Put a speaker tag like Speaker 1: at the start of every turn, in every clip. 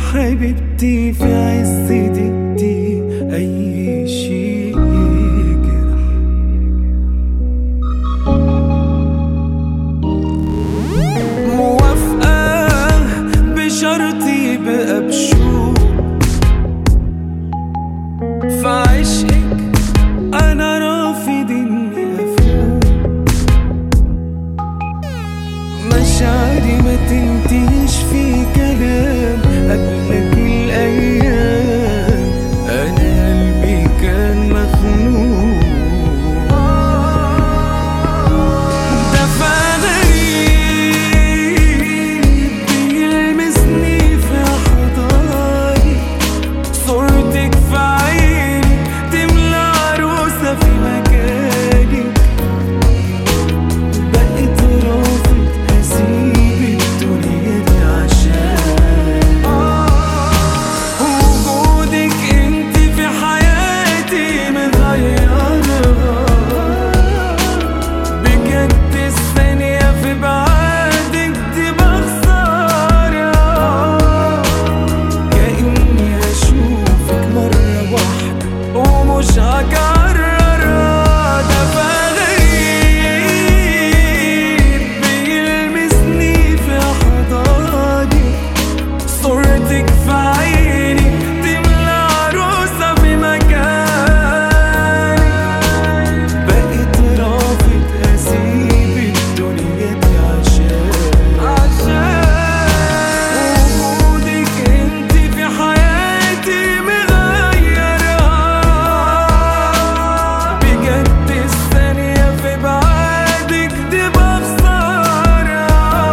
Speaker 1: حبيبتي في عز دقتي أي شيء يجرح موافقة بشرطي بقى بشوق في عشقك أنا رافض إني أفوق مشاعري ما تنتهيش في كلام قبلك الأيام أنا قلبي كان مخنوق دفع غريب بيلمسني في حضاني صورتك في عيني تملى عروسة في مكاني بقيت رافض هسيب الدنيا دي عشان وجودك انت في حياتي مغيرها بجد الثانية في بعادك دي بخسارة كأني هشوفك مرة واحدة ومش هكررها ده غريب بيلمسني في حضاني صورتك في عيني تملى عروسة في مكاني بقيت رافض أسيب الدنيا دي عشان عشان وجودك انت في حياتي مغيرها بجد الثانية في بعادك دي بخسارة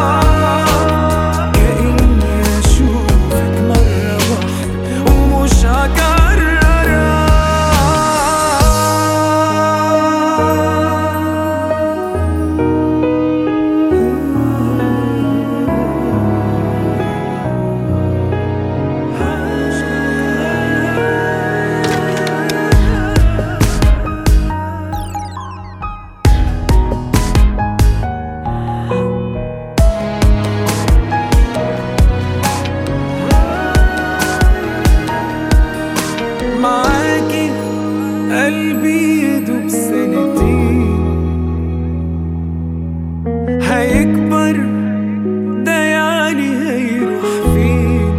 Speaker 1: كأني أشوفك مرة واحدة ومش هكررها معاكي قلبي يدوب سنتين هيكبر ده يعني هيروح فين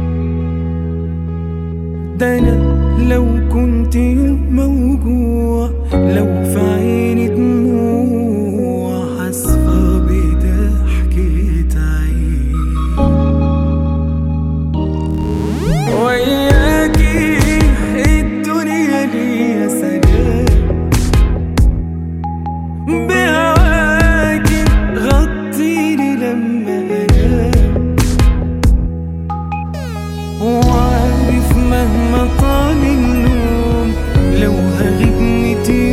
Speaker 1: ده انا لو كنت يوم موجوع لو في عيني دموع حاسفة بضحكة عين وياكي الدنيا ليا سلام بهواكي غطيني لما انام وعارف مهما طال النوم لو هغيب ميت